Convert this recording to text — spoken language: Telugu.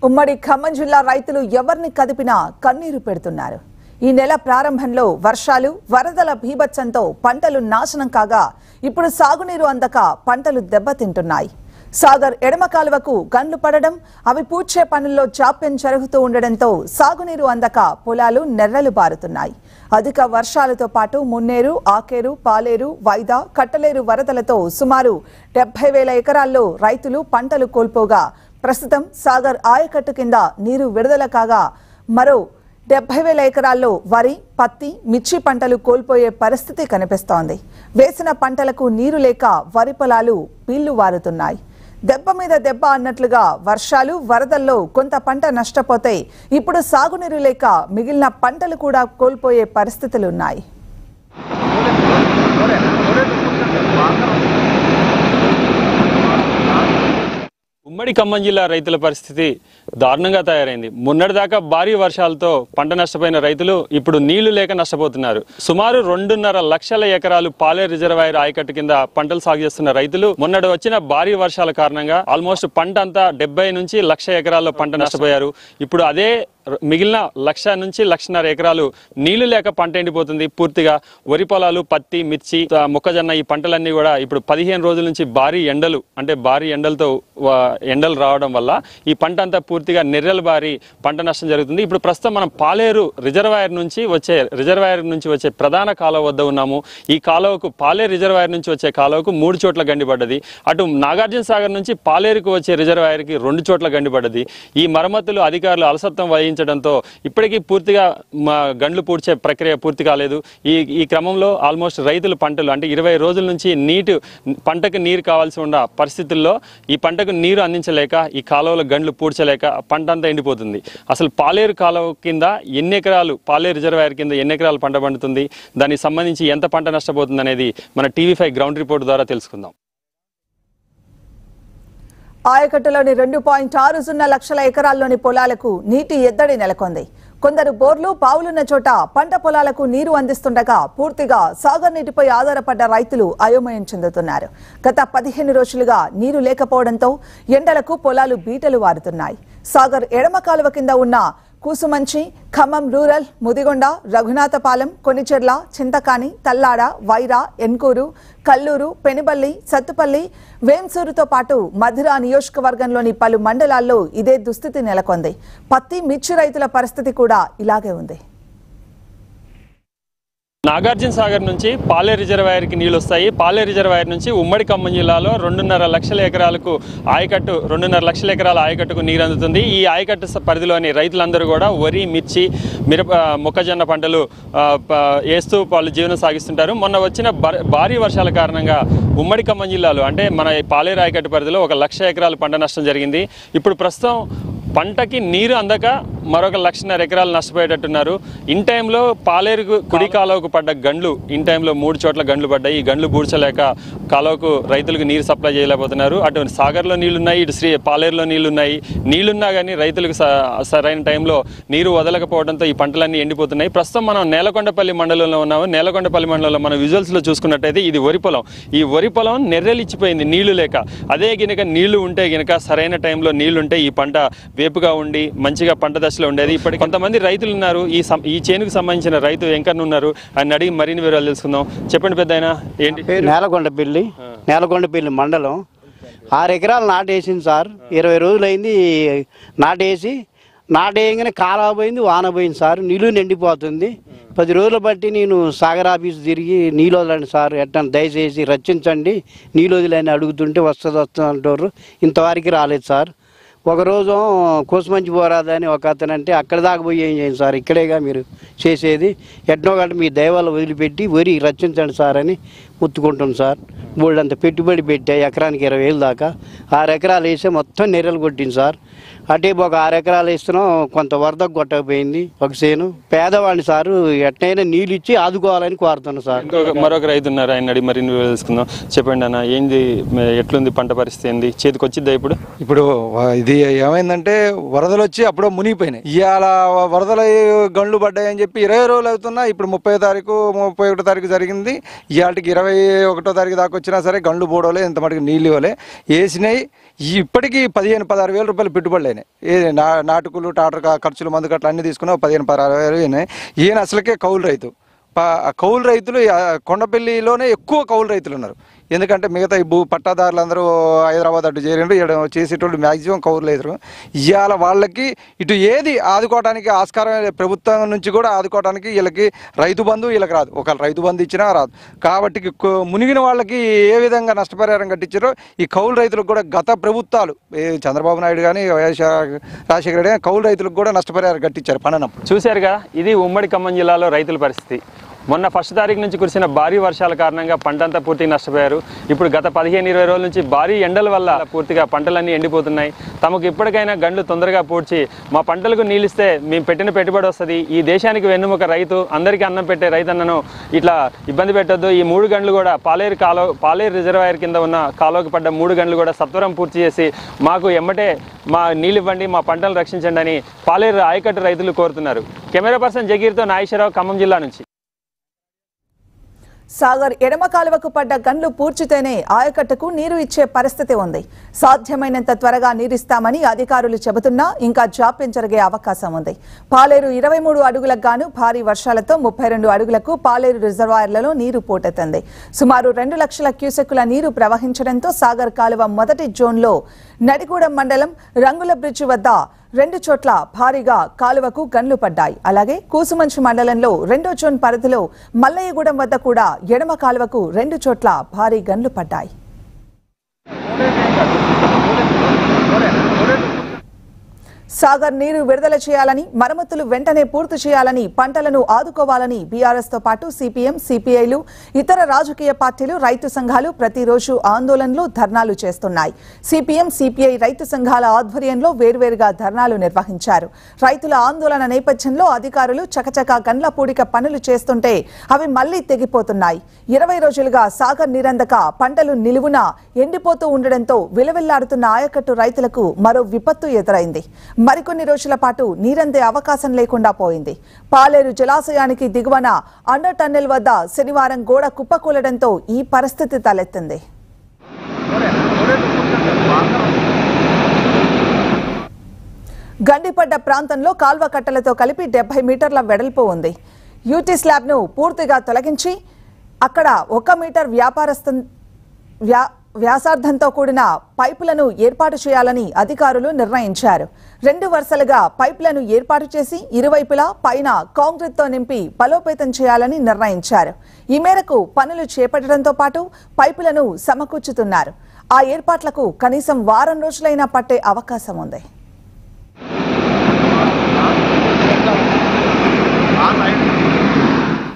ఉమ్మడి ఖమ్మం జిల్లా రైతులు ఎవరిని కదిపినా కన్నీరు పెడుతున్నారు ఈ నెల ప్రారంభంలో వర్షాలు వరదల భీభత్సంతో పంటలు నాశనం కాగా ఇప్పుడు సాగునీరు అందక పంటలు దెబ్బతింటున్నాయి సాగర్ ఎడమ కాలువకు గండ్లు పడడం అవి పూడ్చే పనుల్లో జాప్యం జరుగుతూ ఉండడంతో సాగునీరు అందక పొలాలు నెర్రలు బారుతున్నాయి అధిక వర్షాలతో పాటు మున్నేరు ఆకేరు పాలేరు వైదా కట్టలేరు వరదలతో సుమారు డెబ్బై వేల ఎకరాల్లో రైతులు పంటలు కోల్పోగా ప్రస్తుతం సాగర్ ఆయకట్టు కింద నీరు విడుదల కాగా మరో డెబ్బై వేల ఎకరాల్లో వరి పత్తి మిర్చి పంటలు కోల్పోయే పరిస్థితి కనిపిస్తోంది వేసిన పంటలకు నీరు లేక వరి పొలాలు పీళ్లు వారుతున్నాయి దెబ్బ మీద దెబ్బ అన్నట్లుగా వర్షాలు వరదల్లో కొంత పంట నష్టపోతే ఇప్పుడు సాగునీరు లేక మిగిలిన పంటలు కూడా కోల్పోయే పరిస్థితులున్నాయి ఉమ్మడి ఖమ్మం జిల్లా రైతుల పరిస్థితి దారుణంగా తయారైంది మొన్నటిదాకా భారీ వర్షాలతో పంట నష్టపోయిన రైతులు ఇప్పుడు నీళ్లు లేక నష్టపోతున్నారు సుమారు రెండున్నర లక్షల ఎకరాలు పాలే రిజర్వాయర్ ఆయకట్టు కింద పంటలు సాగు చేస్తున్న రైతులు మొన్నటి వచ్చిన భారీ వర్షాల కారణంగా ఆల్మోస్ట్ పంట అంతా డెబ్బై నుంచి లక్ష ఎకరాల్లో పంట నష్టపోయారు ఇప్పుడు అదే ర- మిగిలిన లక్ష నుంచి లక్షన్నర ఎకరాలు నీళ్లు లేక పంట ఎండిపోతుంది పూర్తిగా వరి పొలాలు పత్తి మిర్చి ఆ, మొక్కజొన్న ఈ పంటలన్నీ కూడా ఇప్పుడు పదిహేను రోజుల నుంచి భారీ ఎండలు అంటే భారీ ఎండలతో వా- ఎండలు రావడం వల్ల ఈ పంట అంతా పూర్తిగా నెర్రెలు బారి పంట నష్టం జరుగుతుంది ఇప్పుడు ప్రస్తుతం మనం పాలేరు రిజర్వాయర్ నుంచి వచ్చే రిజర్వాయర్ నుంచి వచ్చే ప్రధాన కాలువ వద్ద ఉన్నాము ఈ కాలువకు పాలేరు రిజర్వాయర్ నుంచి వచ్చే కాలువకు మూడు చోట్ల గండిపడ్డది అటు నాగార్జున సాగర్ నుంచి పాలేరుకు వచ్చే రిజర్వాయర్కి రెండు చోట్ల గండిపడ్డది ఈ మరమ్మతులు అధికారులు అలసత్వం వహించడంతో ఇప్పటికీ పూర్తిగా మా గండ్లు పూడ్చే ప్రక్రియ పూర్తి కాలేదు ఈ ఈ క్రమంలో ఆల్మోస్ట్ రైతులు పంటలు అంటే ఇరవై రోజుల నుంచి నీటి పంటకు నీరు కావాల్సి ఉన్న పరిస్థితుల్లో ఈ పంటకు నీరు అందించలేక ఈ కాలువలో గండ్లు పూడ్చలేక పంట అంతా ఎండిపోతుంది అసలు పాలేరు కాలువ కింద ఎన్ని ఎకరాలు పాలేరు రిజర్వాయర్ కింద ఎన్ని ఎకరాలు పంట పండుతుంది దానికి సంబంధించి ఎంత పంట నష్టపోతుంది అనేది మన టీవీ ఫైవ్ గ్రౌండ్ రిపోర్ట్ ద్వారా తెలుసుకుందాం ఆయకట్టులోని రెండు పాయింట్ ఆరు సున్నా లక్షల ఎకరాల్లోని పొలాలకు నీటి ఎద్దడి నెలకొంది కొందరు బోర్లు పావులున్న చోట పంట పొలాలకు నీరు అందిస్తుండగా పూర్తిగా సాగర్ నీటిపై ఆధారపడ్డ రైతులు అయోమయం చెందుతున్నారు గత పదిహేను రోజులుగా నీరు లేకపోవడంతో ఎండలకు పొలాలు బీటలు వారుతున్నాయి సాగర్ ఎడమ కాలువ కింద ఉన్న కూసుమంచి ఖమ్మం రూరల్ ముదిగొండ రఘునాథపాలెం కొనిచెర్ల చింతకాని తల్లాడ వైరా ఎన్కూరు కల్లూరు పెనుబల్లి సత్తుపల్లి వేంసూరుతో పాటు మధుర నియోజకవర్గంలోని పలు మండలాల్లో ఇదే దుస్థితి నెలకొంది పత్తి మిర్చి రైతుల పరిస్థితి కూడా ఇలాగే ఉంది నాగార్జున సాగర్ నుంచి పాలే రిజర్వాయర్కి నీళ్లు వస్తాయి పాలే రిజర్వాయర్ నుంచి ఉమ్మడి ఖమ్మం జిల్లాలో రెండున్నర లక్షల ఎకరాలకు ఆయకట్టు రెండున్నర లక్షల ఎకరాల ఆయకట్టుకు నీరు అందుతుంది ఈ ఆయకట్టు స- పరిధిలోని రైతులందరూ కూడా వరి మిర్చి మిరప మొక్కజొన్న పంటలు ఆ, ప- వేస్తూ వాళ్ళు జీవనం సాగిస్తుంటారు మొన్న వచ్చిన బర- భారీ వర్షాల కారణంగా ఉమ్మడి ఖమ్మం జిల్లాలో అంటే మన ఈ పాలేరు ఆయకట్టు పరిధిలో ఒక లక్ష ఎకరాల పంట నష్టం జరిగింది ఇప్పుడు ప్రస్తుతం పంటకి నీరు అందక మరొక లక్షన్నర ఎకరాలు నష్టపోయేటట్టున్నారు ఇన్ టైంలో పాలేరుకు కుడి కాలువకు పడ్డ గండ్లు ఇన్ టైంలో మూడు చోట్ల గండ్లు పడ్డాయి ఈ గండ్లు బూడ్చలేక కాలువకు రైతులకు నీరు సప్లై చేయలేకపోతున్నారు అటు సాగర్లో నీళ్లున్నాయి ఇటు శ్రీ పాలేరులో నీళ్లున్నాయి నీళ్లున్నా కానీ రైతులకు స- సరైన టైంలో నీరు వదలకపోవడంతో ఈ పంటలన్నీ ఎండిపోతున్నాయి ప్రస్తుతం మనం నేలకొండపల్లి మండలంలో ఉన్నాము నేలకొండపల్లి మండలంలో మన విజువల్స్లో చూసుకున్నట్టయితే ఇది వరి పొలం ఈ వరి పొలం నెర్రెలిచ్చిపోయింది నీళ్లు లేక అదే గినక నీళ్లు ఉంటే గినక సరైన టైంలో నీళ్లు ఉంటే ఈ పంట వేపుగా ఉండి మంచిగా పంట దశలో ఉండేది ఇప్పటికి కొంతమంది రైతులు ఉన్నారు ఈ సం- ఈ చేనుకు సంబంధించిన రైతు వెంకన్న ఉన్నారు ఆయన అడిగి మరిన్ని వివరాలు తెలుసుకుందాం చెప్పండి పెద్ద ఏంటి నేలకొండపల్లి నేలకొండపల్లి మండలం ఆరు ఎకరాలు నాటేసింది సార్ ఇరవై రోజులు అయింది నాటేసి నాటేయగానే కాలువ పోయింది వాన పోయింది సార్ నీళ్ళు నిండిపోతుంది పది రోజులు బట్టి నేను సాగర్ ఆఫీస్ తిరిగి నీళ్ళు వదలండి సార్ ఎట్టా దయచేసి రచించండి నీళ్ళు వదిలేని అడుగుతుంటే వస్తుంది వస్తుంది అంటారు ఇంతవరకు రాలేదు సార్ ఒకరోజు కోసమంచి పోరాదని ఒక అతను అంటే అక్కడ దాకా పోయి ఏం చేయండి సార్ ఇక్కడేగా మీరు చేసేది ఎట్నో గంట మీ దైవాలు వదిలిపెట్టి వరి రచించండి సార్ అని ముత్తుకుంటాం సార్ బోల్డంత పెట్టుబడి పెట్టా ఎకరానికి ఇరవై వేలు దాకా ఆరు ఎకరాలు వేస్తే మొత్తం నెర్రలు కొట్టింది సార్ అటే ఒక ఆరు ఎకరాలు వేస్తున్నాం కొంత వరదకు కొట్టకపోయింది ఒక సేను పేదవాడిని సార్ ఎట్నైనా నీళ్ళు ఇచ్చి ఆదుకోవాలని కోరుతున్నాను సార్ ఇంకొక మరొక రైతు ఉన్నారు ఆయన అడిగి మరిన్ని వివరాలు తెలుసుకుందాం చెప్పండి అన్న ఏంది మే- ఎట్లుంది పంట పరిస్థితి ఏంది చేతికి వచ్చిద్దా ఇప్పుడు ఇప్పుడు వ- ఇది ఏమైందంటే వరదలు వచ్చి అప్పుడో మునిగిపోయినాయి ఇవాళ వరదలు గండ్లు పడ్డాయని చెప్పి ఇరవై రోజులు అవుతున్నా ఇప్పుడు ముప్పై తారీఖు ముప్పై ఒకటో తారీఖు జరిగింది ఇవాళకి ఇరవై ఇరవై ఒకటో తారీఖు దాకా వచ్చినా సరే గండ్లు పోవడలే ఇంత మటుకు నీళ్ళు ఇవ్వలే వేసినాయి ఈ ఇప్పటికీ పదిహేను పదహారు వేల రూపాయలు పెట్టుబడులు అయినాయి ఏ నా నాటుకులు టాటర్ కా- ఖర్చులు మందు కట్టలు అన్ని తీసుకున్నా పదిహేను పదహారు వేలు అయినాయి ఈయన అసలుకే కౌలు రైతు ప- కౌలు రైతులు ఆ, కొండపల్లిలోనే ఎక్కువ కౌలు రైతులు ఉన్నారు ఎందుకంటే మిగతా ఈ భూ పట్టాదారులందరూ హైదరాబాద్ అటు చేరిండ్రు ఇక్కడ చేసేటోళ్ళు మ్యాక్సిమం కౌలు రైతులు ఇవాళ వాళ్ళకి ఇటు ఏది ఆదుకోవడానికి ఆస్కారం లేదు. ప్రభుత్వం నుంచి కూడా ఆదుకోవడానికి వీళ్ళకి రైతు బంధు వీళ్ళకి రాదు ఒకవేళ రైతు బంధు ఇచ్చినా రాదు కాబట్టి కొ- మునిగిన వాళ్ళకి ఏ విధంగా నష్టపరిహారం కట్టించారో ఈ కౌలు రైతులకు కూడా గత ప్రభుత్వాలు ఏ చంద్రబాబు నాయుడు కానీ వైఎస్ రాజశేఖర రెడ్డి కానీ కౌలు రైతులకు కూడా నష్టపరిహారం కట్టించారు పననప్పుడు చూశారుగా ఇది ఉమ్మడి ఖమ్మం జిల్లాలో రైతుల పరిస్థితి మొన్న ఫస్ట్ తారీఖు నుంచి కురిసిన భారీ వర్షాల కారణంగా పంటంతా పూర్తిగా నష్టపోయారు ఇప్పుడు గత పదిహేను ఇరవై రోజుల నుంచి భారీ ఎండల వల్ల పూర్తిగా పంటలన్నీ ఎండిపోతున్నాయి తమకు ఇప్పటికైనా గండ్లు తొందరగా పూడ్చి మా పంటలకు నీళ్ళిస్తే మేము పెట్టిన పెట్టుబడి వస్తుంది ఈ దేశానికి వెన్నుముక రైతు అందరికీ అన్నం పెట్టే రైతన్నను ఇట్లా ఇబ్బంది పెట్టొద్దు ఈ మూడు గంటలు కూడా పాలేరు కాలో పాలేరు రిజర్వాయర్ కింద ఉన్న కాలువకి పడ్డ మూడు గంటలు కూడా సత్వరం పూర్తి చేసి మాకు ఎమ్మటే మా నీళ్ళు ఇవ్వండి మా పంటలు రక్షించండి అని పాలేరు ఆయకట్టు రైతులు కోరుతున్నారు కెమెరా పర్సన్ జగీర్తో నాగేశ్వరరావు ఖమ్మం జిల్లా నుంచి సాగర్ ఎడమ కాలువకు పడ్డ గన్లు పూడ్చితేనే ఆయకట్టుకు నీరు ఇచ్చే పరిస్థితి ఉంది సాధ్యమైనంత త్వరగా నీరిస్తామని అధికారులు చెబుతున్నా ఇంకా జాప్యం జరిగే అవకాశం ఉంది పాలేరు ఇరవై మూడు అడుగులకు గాను భారీ వర్షాలతో ముప్పై రెండు అడుగులకు పాలేరు రిజర్వాయర్లలో నీరు పోటెత్తింది సుమారు రెండు లక్షల క్యూసెక్కుల నీరు ప్రవహించడంతో సాగర్ కాలువ మొదటి జోన్లో నడిగూడెం మండలం రంగుల బ్రిడ్జి వద్ద రెండు చోట్ల భారీగా కాలువకు గన్లు పడ్డాయి అలాగే కూసుమంచి మండలంలో రెండో జోన్ పరిధిలో మల్లయ్యగూడెం వద్ద కూడా ఎడమ కాలువకు రెండు చోట్ల భారీ గన్లు పడ్డాయి సాగర్ నీరు విడుదల చేయాలని మరమ్మతులు వెంటనే పూర్తి చేయాలని పంటలను ఆదుకోవాలని బీఆర్ఎస్ తో పాటు సిపిఎం సిపిఐలు ఇతర రాజకీయ పార్టీలు రైతు సంఘాలు ప్రతిరోజు ఆందోళనలు ధర్నాలు చేస్తున్నాయి సిపిఎం సిపిఐ రైతు సంఘాల ఆధ్వర్యంలో వేర్వేరుగా ధర్నాలు నిర్వహించారు రైతుల ఆందోళన నేపథ్యంలో అధికారులు చకచకా గండ్ల పూడిక పనులు చేస్తుంటే అవి మళ్లీ తెగిపోతున్నాయి ఇరవై రోజులుగా సాగర్ నీరందక పంటలు నిలువున ఎండిపోతూ ఉండడంతో విలవిల్లాడుతున్న ఆయకట్టు రైతులకు మరో విపత్తు ఎదురైంది మరికొన్ని రోజుల పాటు నీరందే అవకాశం లేకుండా పోయింది పాలేరు జలాశయానికి దిగువన అండర్ టన్నెల్ వద్ద శనివారం గోడ కుప్పకూలడంతో ఈ పరిస్థితి తలెత్తింది గండిపడ్డ ప్రాంతంలో కాల్వ కట్టలతో కలిపి డెబ్బై మీటర్ల వెడల్పు ఉంది యూటీ స్లాబ్ ను పూర్తిగా తొలగించి అక్కడ ఒక మీటర్ వ్యాపారస్థ వ్యా వ్యాసార్థంతో కూడిన పైపులను ఏర్పాటు చేయాలని అధికారులు నిర్ణయించారు రెండు వరుసలుగా పైపులను ఏర్పాటు చేసి ఇరువైపులా పైన కాంక్రీట్తో నింపి బలోపేతం చేయాలని నిర్ణయించారు ఈ మేరకు పనులు చేపట్టడంతో పాటు పైపులను సమకూర్చుతున్నారు ఆ ఏర్పాట్లకు కనీసం వారం రోజులైనా పట్టే అవకాశం ఉంది